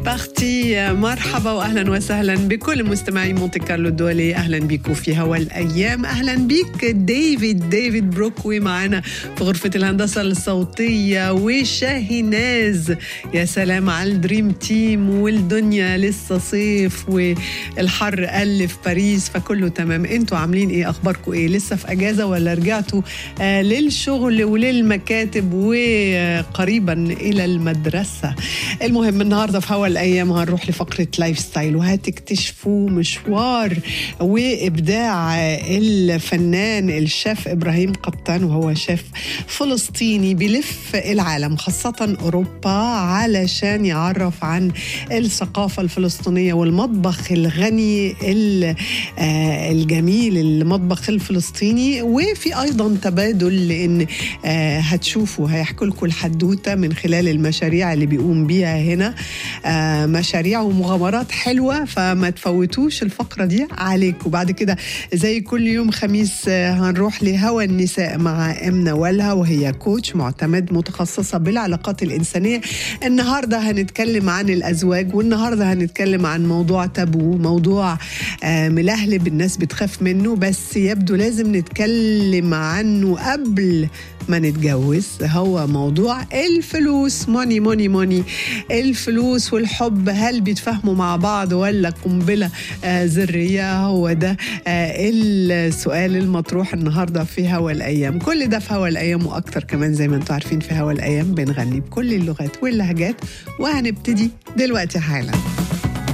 بارتي مرحبا واهلا وسهلا بكل مستمعي مونتي كارلو الدولي اهلا بيكم في هوا الايام اهلا بيك ديفيد ديفيد بروكوي معنا في غرفه الهندسه الصوتيه وشاهيناز يا سلام على الدريم تيم والدنيا لسه صيف والحر قل في باريس فكله تمام انتوا عاملين ايه اخباركم ايه لسه في اجازه ولا رجعتوا آه للشغل وللمكاتب وقريبا الى المدرسه المهم النهارده في هوا الايام هنروح لفقره لايف ستايل وهتكتشفوا مشوار وابداع الفنان الشيف ابراهيم قطان وهو شيف فلسطيني بيلف العالم خاصه اوروبا علشان يعرف عن الثقافه الفلسطينيه والمطبخ الغني الجميل المطبخ الفلسطيني وفي ايضا تبادل لان هتشوفوا هيحكوا لكم الحدوته من خلال المشاريع اللي بيقوم بيها هنا آه مشاريع ومغامرات حلوة فما تفوتوش الفقرة دي عليك وبعد كده زي كل يوم خميس آه هنروح لهوى النساء مع أمنة والها وهي كوتش معتمد متخصصة بالعلاقات الإنسانية النهاردة هنتكلم عن الأزواج والنهاردة هنتكلم عن موضوع تابو موضوع آه ملهلب الناس بتخاف منه بس يبدو لازم نتكلم عنه قبل ما نتجوز هو موضوع الفلوس موني موني موني الفلوس والحب هل بيتفاهموا مع بعض ولا قنبله آه ذريه هو ده آه السؤال المطروح النهارده في هوا الايام كل ده في هوا الايام واكتر كمان زي ما انتم عارفين في هوا الايام بنغني بكل اللغات واللهجات وهنبتدي دلوقتي حالا